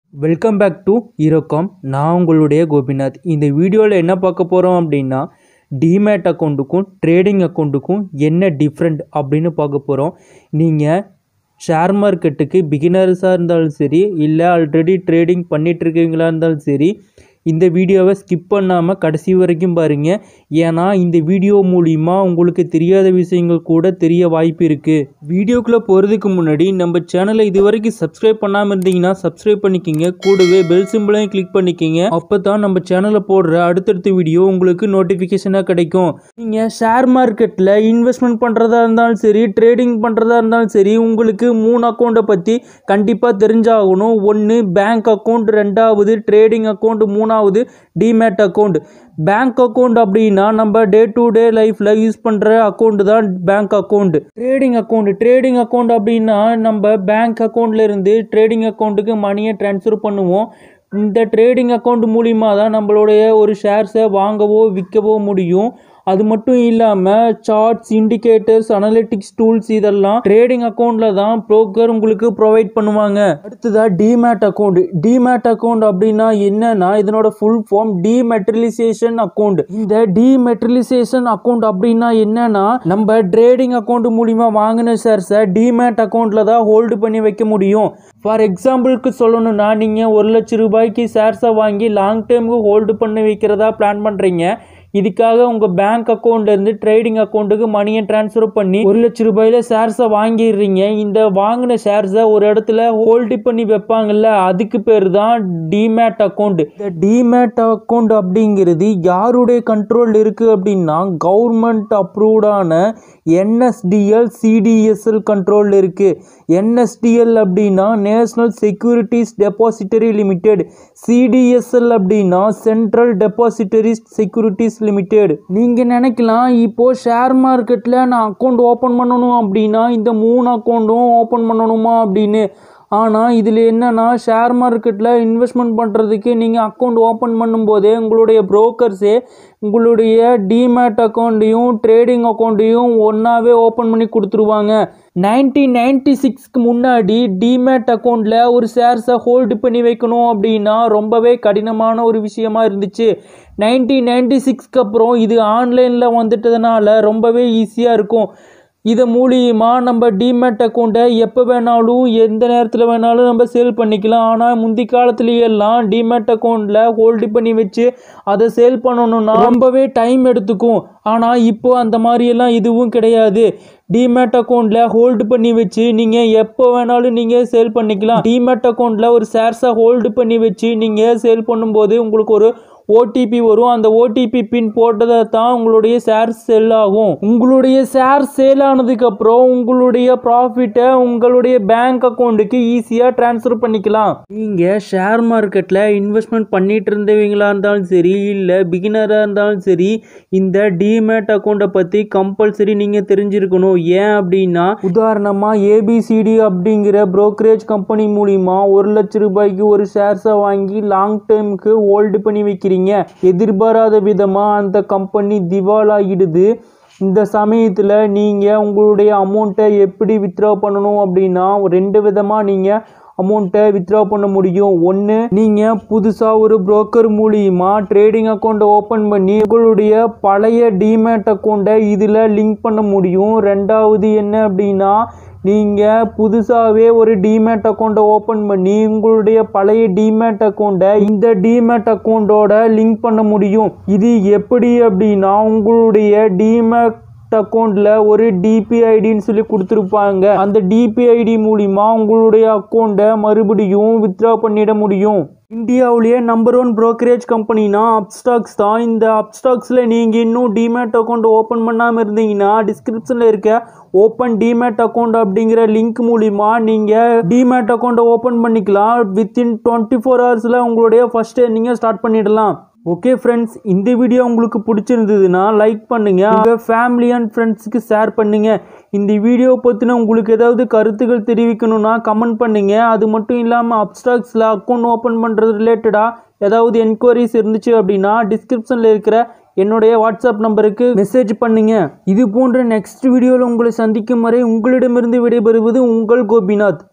welcome back to ஈரோகாம் நான் உங்களுடைய கோபிநாத் இந்த வீடியோவில் என்ன பார்க்க போகிறோம் அப்படின்னா டிமேட் அக்கௌண்ட்டுக்கும் ட்ரேடிங் அக்கௌண்ட்டுக்கும் என்ன டிஃப்ரெண்ட் அப்படின்னு பார்க்க போகிறோம் நீங்கள் ஷேர் மார்க்கெட்டுக்கு பிகினர்ஸாக இருந்தாலும் சரி இல்லை ஆல்ரெடி ட்ரேடிங் பண்ணிட்டு இருக்கீங்களா இருந்தாலும் சரி இந்த வீடியோவை ஸ்கிப் பண்ணாமல் கடைசி வரைக்கும் பாருங்கள் ஏன்னா இந்த வீடியோ மூலிமா உங்களுக்கு தெரியாத விஷயங்கள் கூட தெரிய வாய்ப்பு இருக்குது வீடியோக்குள்ளே போகிறதுக்கு முன்னாடி நம்ம சேனலை இது வரைக்கும் சப்ஸ்கிரைப் பண்ணாமல் இருந்தீங்கன்னா சப்ஸ்கிரைப் பண்ணிக்கிங்க கூடவே பெல் சிம்பிளையும் கிளிக் பண்ணிக்கிங்க அப்போ தான் நம்ம சேனலில் போடுற அடுத்தடுத்த வீடியோ உங்களுக்கு நோட்டிஃபிகேஷனாக கிடைக்கும் நீங்கள் ஷேர் மார்க்கெட்டில் இன்வெஸ்ட்மெண்ட் பண்ணுறதா இருந்தாலும் சரி ட்ரேடிங் பண்ணுறதா இருந்தாலும் சரி உங்களுக்கு மூணு அக்கௌண்ட்டை பற்றி கண்டிப்பாக தெரிஞ்சாகணும் ஒன்று பேங்க் அக்கௌண்ட் ரெண்டாவது ட்ரேடிங் அக்கௌண்ட் மூணாவது டிமேட் அக்கௌண்ட் பேங்க் அக்கௌண்ட் அப்படின்னா நம்ம டே டு டே லைஃப்பில் யூஸ் பண்ணுற அக்கௌண்ட் தான் bank account trading account trading account அப்படின்னா நம்ம பேங்க் அக்கௌண்ட்ல இருந்து ட்ரேடிங் அக்கௌண்ட்டுக்கு மணியை ட்ரான்ஸ்ஃபர் பண்ணுவோம் இந்த ட்ரேடிங் அக்கௌண்ட் மூலிமா தான் நம்மளுடைய ஒரு ஷேர்ஸை வாங்கவோ விற்கவோ முடியும் அது மட்டும் இல்லாமல் சார்ட்ஸ் இண்டிகேட்டர்ஸ் அனலிட்டிக்ஸ் டூல்ஸ் இதெல்லாம் ட்ரேடிங் அக்கௌண்ட்டில் தான் ப்ரோக்கர் உங்களுக்கு ப்ரொவைட் பண்ணுவாங்க அடுத்ததா டிமேட் அக்கௌண்ட் டிமேட் அக்கௌண்ட் அப்படின்னா என்னன்னா இதனோட ஃபுல் ஃபார்ம் டிமெட்ரலைசேஷன் அக்கௌண்ட் இந்த டிமெட்ரலைசேஷன் அக்கௌண்ட் அப்படின்னா என்னன்னா நம்ம ட்ரேடிங் அக்கௌண்ட் மூலிமா வாங்கின ஷேர்ஸை டிமேட் அக்கௌண்ட்டில் தான் ஹோல்டு பண்ணி வைக்க முடியும் ஃபார் எக்ஸாம்பிளுக்கு சொல்லணும்னா நீங்கள் ஒரு லட்ச ரூபாய்க்கு ஷேர்ஸை வாங்கி லாங் டைமுக்கு ஹோல்டு பண்ணி வைக்கிறதா பிளான் பண்ணுறீங்க இதுக்காக உங்கள் பேங்க் அக்கௌண்ட்லேருந்து ட்ரேடிங் அக்கௌண்ட்டுக்கு மணியை ட்ரான்ஸ்ஃபர் பண்ணி ஒரு லட்ச ரூபாயில் ஷேர்ஸை வாங்கிடுறீங்க இந்த வாங்கின ஷேர்ஸை ஒரு இடத்துல ஹோல்டு பண்ணி வைப்பாங்கல்ல அதுக்கு பேர் தான் டிமேட் அக்கௌண்ட் இந்த டிமேட் அக்கௌண்ட் அப்படிங்கிறது யாருடைய கண்ட்ரோல் இருக்குது அப்படின்னா கவர்மெண்ட் அப்ரூவ்டான என்எஸ்டிஎல் சிடிஎஸ்எல் கண்ட்ரோல் இருக்குது என்எஸ்டிஎல் அப்படின்னா national securities depository limited CDSL அப்படின்னா சென்ட்ரல் டெபாசிட்டரிஸ் செக்யூரிட்டிஸ் லிமிடெட் நீங்கள் நினைக்கலாம் இப்போது ஷேர் மார்க்கெட்டில் நான் அக்கௌண்ட் ஓப்பன் பண்ணணும் அப்படின்னா இந்த மூணு அக்கௌண்ட்டும் ஓப்பன் பண்ணணுமா அப்படின்னு ஆனால் இதில் என்னென்னா ஷேர் மார்க்கெட்டில் இன்வெஸ்ட்மெண்ட் பண்ணுறதுக்கு நீங்கள் அக்கௌண்ட் ஓப்பன் பண்ணும்போதே உங்களுடைய ப்ரோக்கர்ஸே உங்களுடைய டிமேட் அக்கௌண்ட்டையும் ட்ரேடிங் அக்கௌண்ட்டையும் ஒன்றாவே ஓப்பன் பண்ணி கொடுத்துருவாங்க நைன்டீன் நைன்டி சிக்ஸ்க்கு முன்னாடி டிமேட் அக்கௌண்ட்டில் ஒரு ஷேர்ஸை ஹோல்டு பண்ணி வைக்கணும் அப்படின்னா ரொம்பவே கடினமான ஒரு விஷயமா இருந்துச்சு நைன்டீன் நைன்டி சிக்ஸ்க்கு அப்புறம் இது ஆன்லைனில் வந்துட்டதுனால ரொம்பவே ஈஸியாக இருக்கும் இது மூலியமா நம்ம டிமேட் அக்கௌண்ட்டை எப்போ வேணாலும் எந்த நேரத்தில் வேணாலும் நம்ம சேல் பண்ணிக்கலாம் ஆனால் முந்தி காலத்துலேயெல்லாம் டிமேட் அக்கௌண்ட்டில் ஹோல்டு பண்ணி வச்சு அதை சேல் பண்ணணும்னா ரொம்பவே டைம் எடுத்துக்கும் ஆனால் இப்போ அந்த மாதிரியெல்லாம் இதுவும் கிடையாது டிமேட் அக்கௌண்ட்டில் ஹோல்டு பண்ணி வச்சு நீங்கள் எப்போ வேணாலும் நீங்கள் சேல் பண்ணிக்கலாம் டிமேட் அக்கௌண்ட்டில் ஒரு ஷேர்ஸை ஹோல்டு பண்ணி வச்சு நீங்கள் சேல் பண்ணும்போது உங்களுக்கு ஒரு ஓடிபி வரும் அந்த ஓடிபி பின் போட்டதை தான் உங்களுடைய ஷேர் செல் ஆகும் உங்களுடைய ஷேர் சேல் ஆனதுக்கு அப்புறம் உங்களுடைய ப்ராஃபிட்டை உங்களுடைய பேங்க் அக்கௌண்ட்டுக்கு ஈஸியாக ட்ரான்ஸ்ஃபர் பண்ணிக்கலாம் நீங்கள் ஷேர் மார்க்கெட்டில் இன்வெஸ்ட்மெண்ட் பண்ணிட்டு இருந்தவங்களா இருந்தாலும் சரி இல்லை பிகினராக இருந்தாலும் சரி இந்த டிமேட் அக்கௌண்ட்டை பற்றி கம்பல்சரி நீங்கள் தெரிஞ்சிருக்கணும் ஏன் அப்படின்னா உதாரணமாக ஏபிசிடி அப்படிங்கிற brokerage கம்பெனி மூலிமா ஒரு லட்ச ரூபாய்க்கு ஒரு ஷேர்ஸை வாங்கி லாங் டைமுக்கு ஹோல்டு பண்ணி வைக்கிறீங்க எதிர்பாராத விதமாக அந்த கம்பெனி திவாலாகிடுது இந்த சமயத்தில் நீங்கள் உங்களுடைய அமௌண்ட்டை எப்படி வித்ட்ரா பண்ணணும் அப்படின்னா ரெண்டு விதமாக நீங்கள் அமௌண்ட்டை வித்ட்ரா பண்ண முடியும் ஒன்று நீங்கள் புதுசாக ஒரு புரோக்கர் மூலியமா ட்ரேடிங் அக்கௌண்ட்டை ஓப்பன் பண்ணி உங்களுடைய பழைய டிமேட் அக்கௌண்ட்டை இதில் லிங்க் பண்ண முடியும் ரெண்டாவது என்ன அப்படின்னா நீங்கள் புதுசாகவே ஒரு டிமேட் அக்கௌண்ட்டை ஓப்பன் பண்ணி உங்களுடைய பழைய டிமேட் அக்கௌண்ட்டை இந்த டிமேட் அக்கௌண்ட்டோட லிங்க் பண்ண முடியும் இது எப்படி அப்படின்னா உங்களுடைய டிமேட் அக்கௌண்ட்டில் ஒரு டிபிஐடின்னு சொல்லி கொடுத்துருப்பாங்க அந்த டிபிஐடி மூலிமா உங்களுடைய அக்கௌண்ட்டை மறுபடியும் வித்ட்ரா பண்ணிட முடியும் இந்தியாவிலேயே நம்பர் ஒன் brokerage கம்பெனினா அப்ஸ்டாக்ஸ் தான் இந்த அப்ஸ்டாக்ஸில் நீங்கள் இன்னும் டிமேட் அக்கௌண்ட் ஓப்பன் பண்ணாமல் இருந்தீங்கன்னா டிஸ்கிரிப்ஷனில் இருக்க ஓப்பன் டிமேட் அக்கௌண்ட் அப்படிங்கிற லிங்க் மூலிமா நீங்கள் டிமேட் அக்கௌண்ட்டை ஓப்பன் பண்ணிக்கலாம் வித்தின் டுவெண்ட்டி ஃபோர் ஹவர்ஸில் உங்களுடைய ஃபஸ்ட் நீங்கள் ஸ்டார்ட் பண்ணிடலாம் ஓகே ஃப்ரெண்ட்ஸ் இந்த வீடியோ உங்களுக்கு பிடிச்சிருந்ததுன்னா லைக் பண்ணுங்க உங்கள் ஃபேமிலி அண்ட் ஃப்ரெண்ட்ஸுக்கு ஷேர் பண்ணுங்க இந்த வீடியோ பற்றின உங்களுக்கு ஏதாவது கருத்துக்கள் தெரிவிக்கணும்னா கமெண்ட் பண்ணுங்க அது மட்டும் இல்லாமல் அப்ஸ்டாக்ஸில் அக்கௌண்ட் ஓப்பன் பண்ணுறது ரிலேட்டடாக ஏதாவது என்கொயரிஸ் இருந்துச்சு அப்படின்னா டிஸ்கிரிப்ஷனில் இருக்கிற என்னுடைய வாட்ஸ்அப் நம்பருக்கு மெசேஜ் பண்ணுங்க இது போன்ற நெக்ஸ்ட் வீடியோவில் உங்களை சந்திக்கும் வரை உங்களிடமிருந்து விடைபெறுவது உங்கள் கோபிநாத்